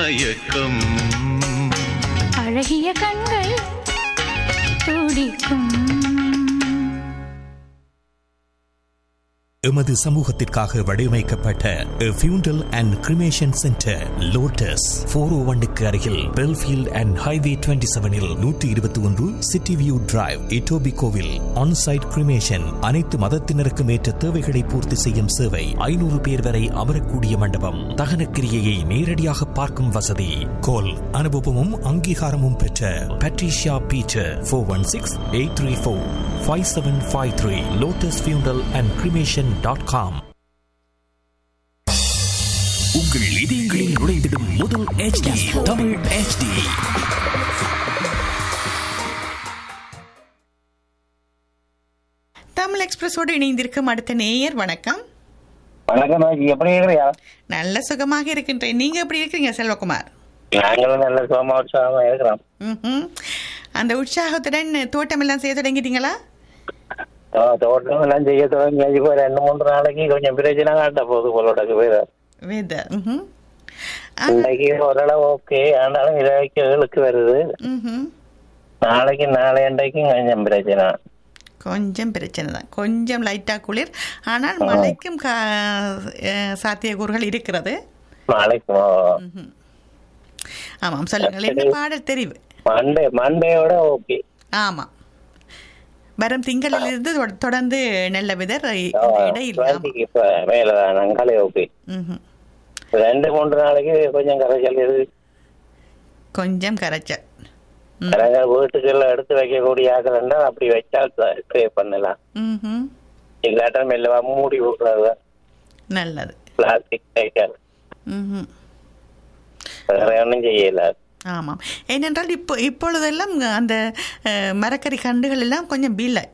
மயக்கம் அழகிய கண்கள் துடிக்கும் எமது சமூகத்திற்காக வடிவமைக்கப்பட்ட funeral and cremation center Lotus four O ஒன்னுக்கு அருகில் பெல்ஃபீல்ட் அண்ட் ஹைவே டுவெண்ட்டி செவனில் நூற்றி இருபத்தி ஒன்று சிட்டி வியூ டிரைவ் இட்டோபி கோவில் ஆன்சைட் கிரிமேஷன் அனைத்து மதத்தினருக்கும் ஏற்ற தேவைகளை பூர்த்தி செய்யும் சேவை ஐநூறு பேர் வரை அமரக்கூடிய மண்டபம் தகன கிரியையை நேரடியாக பார்க்கும் வசதி கோல் அனுபவமும் அங்கீகாரமும் பெற்ற Patricia Peter four one six eight three four five seven five three Lotus funeral and cremation dot com உங்கள் இதயங்களில் நுழைந்திடும் முதல் HD தமிழ் HD தமிழ் எக்ஸ்பிரஸோடு இணைந்திருக்கும் அடுத்த நேயர் வணக்கம் வணக்கம் ராஜி எப்படி இருக்கிறியா நல்ல சுகமாக இருக்கின்றேன் நீங்க எப்படி இருக்கிறீங்க செல்வகுமார் நாங்களும் நல்ல சுகமா உற்சாகமா இருக்கிறோம் ம்ஹும். அந்த உற்சாகத்துடன் தோட்டம் எல்லாம் செய்ய தொடங்கிட்டீங்களா ஆ, தோட்டம் எல்லாம் செய்ய தொடங்கி இப்போ ரெண்டு மூன்று நாளைக்கு கொஞ்சம் பிரச்சனை காட்ட போகுது போலோட பேர் வேத ம்ஹும். ஆ, இன்னைக்கு ஓரளவு ஓகே ஆனாலும் இலக்கு ஏழுக்கு வருது ம்ஹும். நாளைக்கு நாளை அன்றைக்கும் கொஞ்சம் பிரச்சனை கொஞ்சம் பிரச்சனை தான் கொஞ்சம் லைட்டா குளிர் ஆனால் மழைக்கும் கா- அஹ், சாத்தியக்கூறுகள் இருக்கிறது நாளைக்கு ஆமாம் சொல்லுங்கள் என்ன பாடல் தெரிவு மண்டே மண்டேயோட ஓகே ஆமாம் வரும் திங்களிலிருந்து தொட- தொடர்ந்து நல்ல விதர் இந்த இடையில் ஆமாம். இப்ப மேலதான் நாங்களே ஓகே ம்ஹும். ரெண்டு மூன்று நாளைக்கு கொஞ்சம் கரைச்சல் இது கொஞ்சம் கரைச்சல் ம். நாங்க வீட்டுக்குள்ள எடுத்து வைக்கக்கூடிய ஆக்கள் இருந்தால் அப்படி வச்சா ஸ்ப்ரே பண்ணலாம் ம்ஹும். இல்லாட்டம் மெல்லவா மூடி விடுறது நல்லது பிளாஸ்டிக் சைக்கிள் ம்ஹும். வேற ஒன்றும் செய்யல ஆமாம் ஏனென்றால் இப்போ இப்பொழுதெல்லாம் அந்த அஹ், மரக்கறி கண்டுகள் எல்லாம் கொஞ்சம் பீலை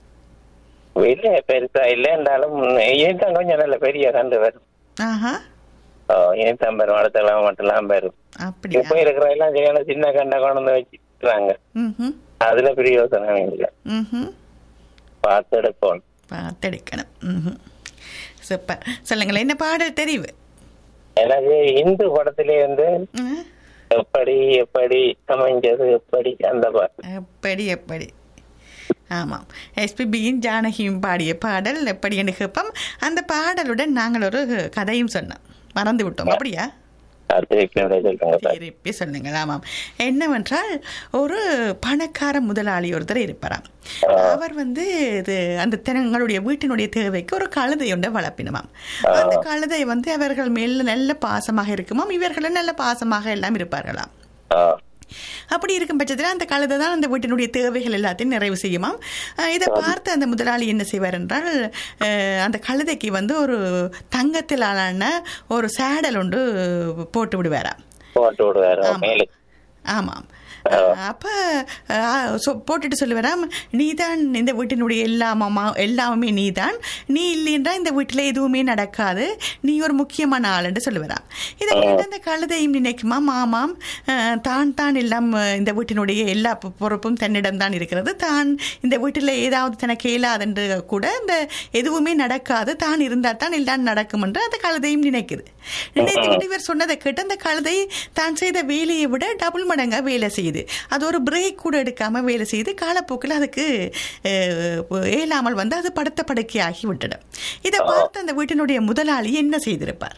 இல்ல பெருசா இல்ல இருந்தாலும் இனித்தான் கொஞ்சம் நல்ல பெரிய கண்டு வரும் ஆஹா ஓ, இனித்தான் பெரும் அடுத்தெல்லாம் மட்டும்லாம் பெரும் அப்படியா இப்ப இருக்கிற எல்லாம் செய்யணும் சின்ன கண்டை கொண்டு வந்து வச்சுக்கிறாங்க ம்ஹும். அதுல பிரயோசனம் இல்லை ம்ஹும். பார்த்து எடுக்கணும் பார்த்தெடுக்கணும் ம்ஹும். சூப்பர் சொல்லுங்களேன் என்ன பாடல் தெரிவு எனக்கு இந்து படத்திலே வந்து ம். எப்படி எப்படி அமைஞ்சது எப்படி அந்த பாட்டு எப்படி எப்படி ஆமாம் எஸ்பிபியின் ஜானகியும் பாடிய பாடல் எப்படி என்று கேட்போம் அந்த பாடலுடன் நாங்கள் ஒரு கதையும் சொன்னோம் மறந்து விட்டோம் அப்படியா அது சொல்லுங்க சார். திருப்பி சொல்லுங்கள் ஆமாம் என்னவென்றால் ஒரு பணக்கார முதலாளி ஒருத்தர் இருப்பாராம் அவர் வந்து இது அந்த தங்களுடைய வீட்டினுடைய தேவைக்கு ஒரு கழுதை ஒன்றை வளர்ப்பினமாம் அந்த கழுதை வந்து அவர்கள் மேல நல்ல பாசமாக இருக்குமாம் இவர்களும் நல்ல பாசமாக எல்லாம் இருப்பார்களாம் ஆ, அப்படி இருக்கும் பட்சத்தில் அந்த கழுதை தான் அந்த வீட்டினுடைய தேவைகள் எல்லாத்தையும் நிறைவு செய்யுமாம் அஹ் இதை பார்த்து அந்த முதலாளி என்ன செய்வார் என்றால் அஹ் அந்த கழுதைக்கு வந்து ஒரு தங்கத்திலான ஒரு சேடல் ஒன்று போட்டு விடுவாராம் போட்டு விடுவாரு ஆமா. மேலே ஆமாம் அஹ் அப்ப அஹ், சொ- போட்டுட்டு சொல்லுவாராம் நீதான் இந்த வீட்டினுடைய எல்லாமமா எல்லாமே நீதான் நீ இல்லைன்றா இந்த வீட்டில் எதுவுமே நடக்காது நீ ஒரு முக்கியமான ஆளுன்னு சொல்லுவாராம் இதை கேட்டு அந்த கழுதையும் நினைக்குமா மாமாம் அஹ், தான் தான் எல்லாம் அஹ், இந்த வீட்டினுடைய எல்லா பொ- பொறுப்பும் தன்னிடம் தான் இருக்கிறது தான் இந்த வீட்டில் ஏதாவது தனக்கு இயலாதென்று கூட இந்த எதுவுமே நடக்காது தான் இருந்தால் தான் எல்லாம் நடக்கும் என்று அந்த கழுதையும் நினைக்குது நினைத்துக்கிட்டு இவர் சொன்னதை கேட்டு அந்த கழுதை தான் செய்த வேலையை விட டபுள் மடங்கா வேலை செய்யுது அது ஒரு பிரேக் கூட எடுக்காம வேலை செய்து காலப்போக்கில் அதுக்கு அஹ், இயலாமல் வந்து அது படுத்த படுக்கையாகி விட்டுடும் இதை பார்த்து அந்த வீட்டினுடைய முதலாளி என்ன செய்திருப்பார்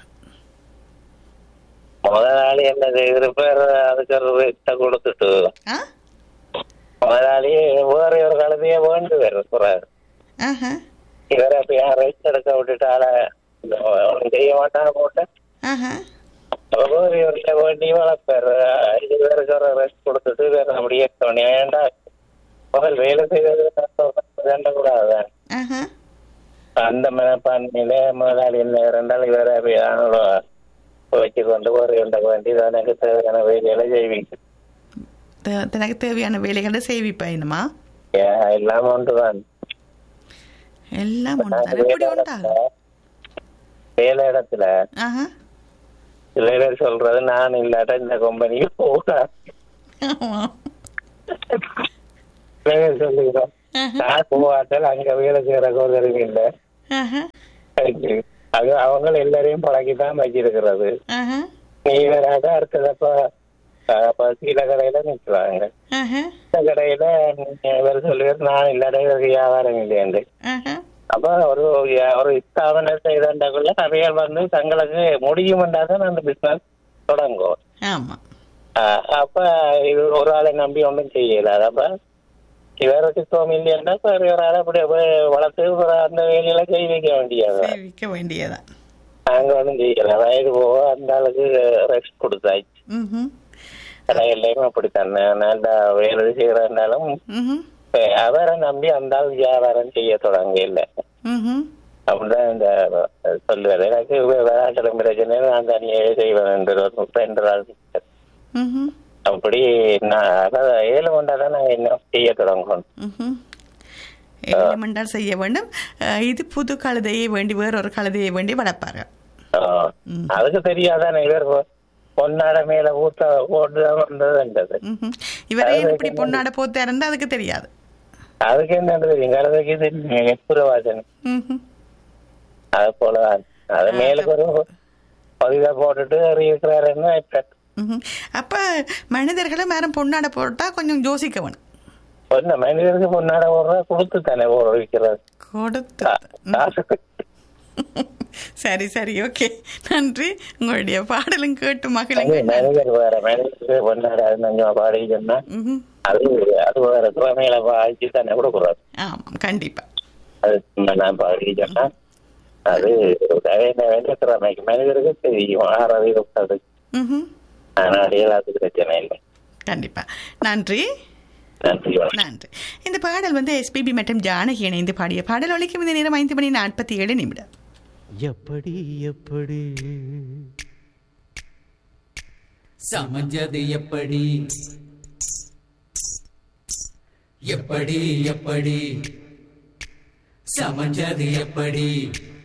முதலாளி என்ன செய்திருப்பார் அதுக்கு ஒரு ரேட்டை கொடுத்துட்டு ஆ முதலாளி வேற ஒரு கழுதைய வேண்டு வருகிறார் ஆஹா இவரை அப்ப ஏன் ரெஸ்ட் எடுக்க விட்டுட்டால ஒன்றும் செய்ய மாட்டாங்க போட்டு ஆஹா வேறு இவர்கிட்ட வேண்டி வளர்ப்பார் இது வேறுக்கு ஒரு ரெஸ்ட் கொடுத்துட்டு வேற அப்படியே தோணி ஏன்டா முதல் வேலை செய்வது கூடாது ஆஹா அந்த மனப்பான்மையில முதலாளி என்ன இருந்தாலும் இவரை அப்படியே வச்சு கொண்டு ஒரு உண்டக்க வேண்டி எனக்கு தேவையான வேலையில செய்வீங்க த- தனக்கு தேவையான வேலைகளை செய்விப்பாயினுமா ஏன் இல்லாம ஒன்றுதான் எல்லாம் ஒன்று தான் எப்படி உண்டாகும் வேலை இடத்துல ஆஹா சில பேர் சொல்றது நான் இல்லாட்ட இந்த கம்பெனிக்கு போகலாம் ஆமா சில பேர் சொல்லுகிறோம் நான் போகாட்டால் அங்க வேலை செய்யற கோதருக்கு இல்ல ஆஹா அது அவங்க எல்லாரையும் பழக்கி தான் வச்சிருக்கிறது ஆஹா நீ வராத அடுத்ததப்ப அப்ப சில கடையில நிக்கிறாங்க ஆஹா, இந்த கடையில இவர் சொல்லுவார் நான் இல்லாத இவருக்கு வியாபாரம் இல்லையாண்டு ஆஹா. அப்ப ஒரு ஒரு ஸ்தாபனம் செய்தாண்டாக்குள்ள நிறைய வந்து தங்களுக்கு முடியுமென்றாதான் அந்த பிசினஸ் தொடங்கும் ஆமா ஆஹ் அப்ப இது ஒரு ஆளை நம்பி ஒன்றும் செய்யல அப்ப இவருக்கு சோம் இல்லையா வேற ஒரு ஆளை அப்படி போய் வளர்த்து ஒரு அந்த வேலையில கை வைக்க வேண்டியது சேவிக்க வேண்டியதான் நாங்க ஒன்றும் செய்யல வயது போக அந்த ஆளுக்கு ரெஸ்ட் கொடுத்தாச்சு ம்ஹும். கடையிலையும் அப்படித்தான் நல்லா வேலை செய்யறதுனாலும் ம்ஹும். அவரை நம்பி அந்த ஆள் வியாபாரம் செய்ய தொடங்க இல்லை ம்ஹும். அப்படிதான் இந்த சொல்லுவார் எனக்கு விளையாட்டுல பிரச்சனை நான் தனியாக செய்வேன் என்று ஒரு friend ஆள் இருக்கார். ம்ஹும். அப்படி நான் அதாவது ஏழு கொண்டாதான் நான் என்ன செய்ய தொடங்கணும் ம்ஹும். எலிமெண்டால் செய்ய வேண்டும் அஹ், இது புது கழுதையை வேண்டி வேறொரு கழுதையை வேண்டி வளர்ப்பாரு ஆஹ். அதுக்கு தெரியாதானே இவர் பொன்னாட மேல ஊத்த போட்டுதான் வந்ததுன்றது ம்ஹும். இவரே இப்படி பொண்ணாட போத்தா இருந்தா அதுக்கு தெரியாது அதுக்கு என்ன தெரியும் கழுதைக்கு தெரியும் எப்புரவாசன் ம்ஹும். அது போலதான் அது மேலுக்கு ஒரு பதிவை போட்டுட்டு இருக்கிறாருன்னு ம்ஹும். அப்ப மனிதர்களும் யாரும் பொண்ணாட போட்டா கொஞ்சம் யோசிக்க வேணும் பொண்ணு மனிதருக்கு பொன்னாட போடுறா கொடுத்து தானே போட வைக்கிறது கொடுத்து காசு சரி சரி ஓகே நன்றி உங்களுடைய பாடலும் கேட்டு மகிழுங்க மனிதர் வேற மனிதருக்கு பொன்னாட கொஞ்சம் பாடி சொன்னா ம்ஹும். அது அது வேற திறமையில பாடிச்சு தானே கொடுக்குறாரு ஆமாம் கண்டிப்பா அது சும்மா நான் பாடி சொன்னா அது வேண்ட வேண்டிய திறமைக்கு மனிதருக்கு தெரியும் ஆறதை விட்டது ம்ஹும். ஆனால் எல்லாத்துக்கும் பிரச்சனை இல்லை கண்டிப்பா நன்றி நன்றி வணக்கம் நன்றி இந்த பாடல் வந்து எஸ்பிபி மற்றும் ஜானகி இணைந்து பாடிய பாடல் ஒலிக்கும் இந்த நேரம் ஐந்து மணி நாற்பத்தி ஏழு நிமிடம் எப்படி எப்படி சமைஞ்சது எப்படி எப்படி எப்படி சமைஞ்சது எப்படி